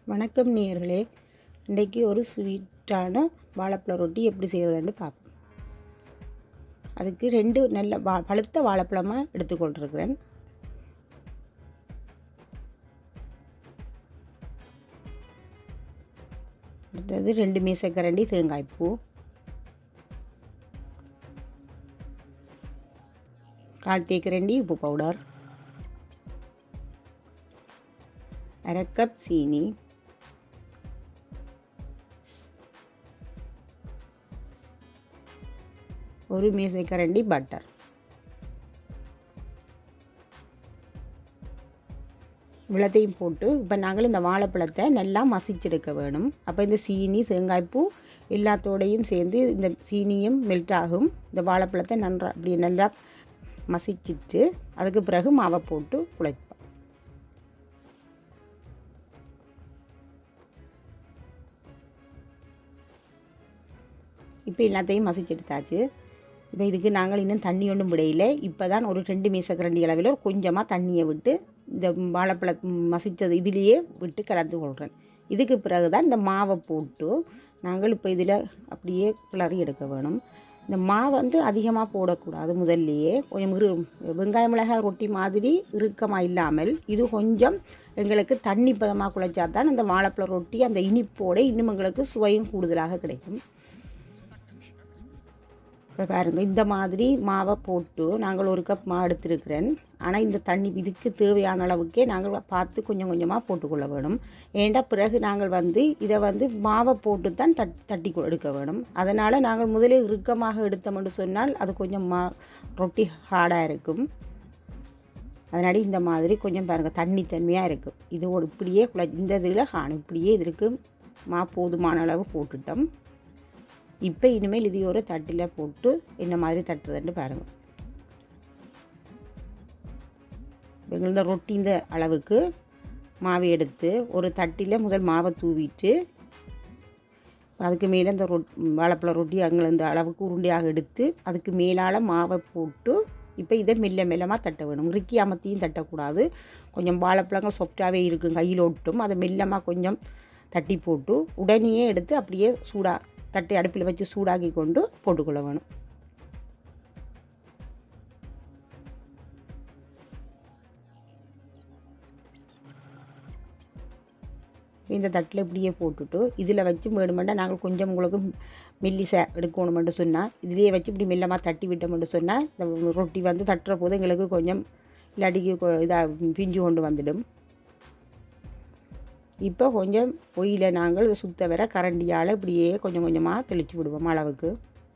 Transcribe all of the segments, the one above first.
வணக்கம் நேயர்களே இன்றைக்கி ஒரு ஸ்வீட்டான வாழைப்பழ ரொட்டி எப்படி செய்கிறதுன்னு பார்ப்போம் அதுக்கு ரெண்டு நல்ல வா பழுத்த வாழைப்பழமாக எடுத்துக்கொண்டிருக்கிறேன் அடுத்தது ரெண்டு மீசக்கரண்டி தேங்காய்ப்பூ கால் தேக்கரண்டி உப்பு பவுடர் அரை கப் சீனி ஒரு மீசைக்கரண்டி பட்டர் இவ்வளோத்தையும் போட்டு இப்போ நாங்கள் இந்த வாழைப்பழத்தை நல்லா மசிச்செடுக்க வேணும் அப்போ இந்த சீனி தேங்காய்ப்பூ எல்லாத்தோடையும் சேர்ந்து இந்த சீனியும் மெல்ட் ஆகும் இந்த வாழைப்பழத்தை நன்றா அப்படி நல்லா மசிச்சிட்டு அதுக்கு பிறகு மாவை போட்டு குழைப்போம் இப்போ எல்லாத்தையும் மசிச்சு எடுத்தாச்சு இப்போ இதுக்கு நாங்கள் இன்னும் தண்ணி ஒன்றும் விடையில இப்போ தான் ஒரு ரெண்டு மீசக்கரண்டி அளவில் ஒரு கொஞ்சமாக தண்ணியை விட்டு இந்த வாழைப்பழ மசித்தது இதுலேயே விட்டு கலந்து கொள்கிறேன் இதுக்கு பிறகு தான் இந்த மாவை போட்டு நாங்கள் இப்போ இதில் அப்படியே கிளறி எடுக்க வேணும் இந்த மாவு வந்து அதிகமாக போடக்கூடாது முதல்லையே கொஞ்சம் இரு வெங்காய மிளகாய் ரொட்டி மாதிரி இறுக்கமாக இல்லாமல் இது கொஞ்சம் எங்களுக்கு தண்ணி பதமாக குழைச்சா தான் அந்த வாழைப்பழ ரொட்டி அந்த இனிப்போடு இன்னும் எங்களுக்கு சுவையும் கூடுதலாக கிடைக்கும் இப்போ பாருங்கள் இந்த மாதிரி மாவை போட்டு நாங்கள் ஒரு கப் மா எடுத்திருக்கிறேன் ஆனால் இந்த தண்ணி இதுக்கு தேவையான அளவுக்கே நாங்கள் பார்த்து கொஞ்சம் கொஞ்சமாக போட்டுக்கொள்ள வேணும் ஏண்டா பிறகு நாங்கள் வந்து இதை வந்து மாவை போட்டு தான் தட் தட்டி எடுக்க வேணும் அதனால் நாங்கள் முதலில் இறுக்கமாக எடுத்தோம்னு சொன்னால் அது கொஞ்சம் மா ரொட்டி ஹார்டாக இருக்கும் அதனால இந்த மாதிரி கொஞ்சம் பாருங்கள் தண்ணி தன்மையாக இருக்கும் இது ஒரு இப்படியே குழ இந்த இதில் காணும் இப்படியே இதற்கு மா போதுமான அளவு போட்டுட்டோம் இப்போ இனிமேல் இது ஒரு தட்டில் போட்டு என்ன மாதிரி தட்டுறதுன்னு பாருங்கள் இந்த ரொட்டி இந்த அளவுக்கு மாவை எடுத்து ஒரு தட்டில் முதல் மாவை தூவிட்டு அதுக்கு மேலே இந்த ரொ வாழைப்பழ ரொட்டி அங்கே இந்த அளவுக்கு உருண்டையாக எடுத்து அதுக்கு மேலால் மாவை போட்டு இப்போ இதை மெல்ல மெல்லமாக தட்ட வேணும் இறுக்கி அமர்த்தியும் தட்டக்கூடாது கொஞ்சம் வாழைப்பழங்கள் சாஃப்டாகவே இருக்கும் கையில் ஒட்டும் அதை மெல்லமாக கொஞ்சம் தட்டி போட்டு உடனேயே எடுத்து அப்படியே சூடாக தட்டை அடுப்பில் வச்சு சூடாக்கி கொண்டு போட்டுக்கொள்ள வேணும் இந்த தட்டில் இப்படியே போட்டுட்டு இதில் வச்சு வேணுமெண்டா நாங்கள் கொஞ்சம் உங்களுக்கு மெல்லிசை எடுக்கணுமென்று சொன்னால் இதிலேயே வச்சு இப்படி மெல்லமாக தட்டி விட்டோம்னு சொன்னால் இந்த ரொட்டி வந்து தட்டுற போது எங்களுக்கு கொஞ்சம் இல்லாட்டிக்கு இதாக பிஞ்சு கொண்டு வந்துடும் இப்போ கொஞ்சம் பொய்யில் நாங்கள் சுத்த வர கரண்டியால் இப்படியே கொஞ்சம் கொஞ்சமாக தெளித்து விடுவோம் அளவுக்கு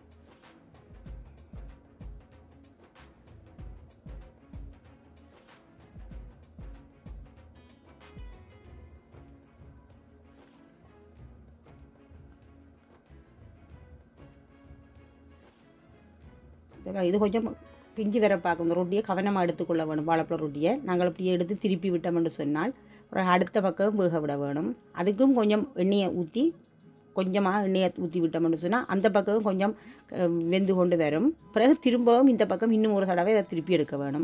இது கொஞ்சம் பிஞ்சு வர பார்க்கும் இந்த ரொட்டியை கவனமாக எடுத்துக்கொள்ள வேணும் வாழைப்பழ ரொட்டியை நாங்கள் அப்படியே எடுத்து திருப்பி விட்டோம்னு சொன்னால் அப்புறம் அடுத்த பக்கம் வேக விட வேணும் அதுக்கும் கொஞ்சம் எண்ணெயை ஊற்றி கொஞ்சமாக எண்ணெயை ஊற்றி விட்டோம்னு சொன்னால் அந்த பக்கம் கொஞ்சம் வெந்து கொண்டு வரும் பிறகு திரும்பவும் இந்த பக்கம் இன்னும் ஒரு தடவை அதை திருப்பி எடுக்க வேணும்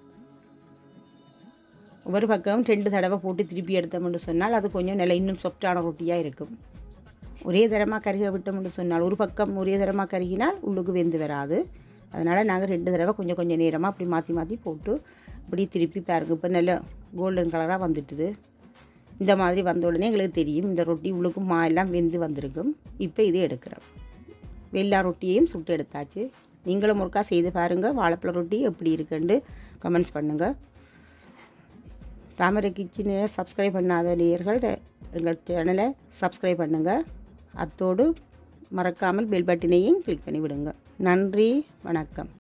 ஒரு பக்கம் ரெண்டு தடவை போட்டு திருப்பி எடுத்தோம்னு சொன்னால் அது கொஞ்சம் நல்ல இன்னும் சாஃப்டான ரொட்டியாக இருக்கும் ஒரே தரமாக கருக விட்டோம்னு சொன்னால் ஒரு பக்கம் ஒரே தரமாக கருகினால் உள்ளுக்கு வெந்து வராது அதனால் நாங்கள் ரெண்டு தடவை கொஞ்சம் கொஞ்சம் நேரமாக அப்படி மாற்றி மாற்றி போட்டு இப்படி திருப்பி பாருங்க இப்போ நல்ல கோல்டன் கலராக வந்துட்டுது இந்த மாதிரி வந்த உடனே எங்களுக்கு தெரியும் இந்த ரொட்டி உள்ளுக்கு மா எல்லாம் வெந்து வந்திருக்கும் இப்போ இது எடுக்கிறோம் எல்லா ரொட்டியையும் சுட்டு எடுத்தாச்சு நீங்களும் ஒருக்கா செய்து பாருங்கள் வாழைப்பழ ரொட்டி எப்படி இருக்குன்னு கமெண்ட்ஸ் பண்ணுங்கள் தாமரை கிச்சனை சப்ஸ்கிரைப் பண்ணாத நேயர்கள் எங்கள் சேனலை சப்ஸ்கிரைப் பண்ணுங்கள் அத்தோடு மறக்காமல் பெல் பட்டினையும் கிளிக் பண்ணி விடுங்க நன்றி வணக்கம்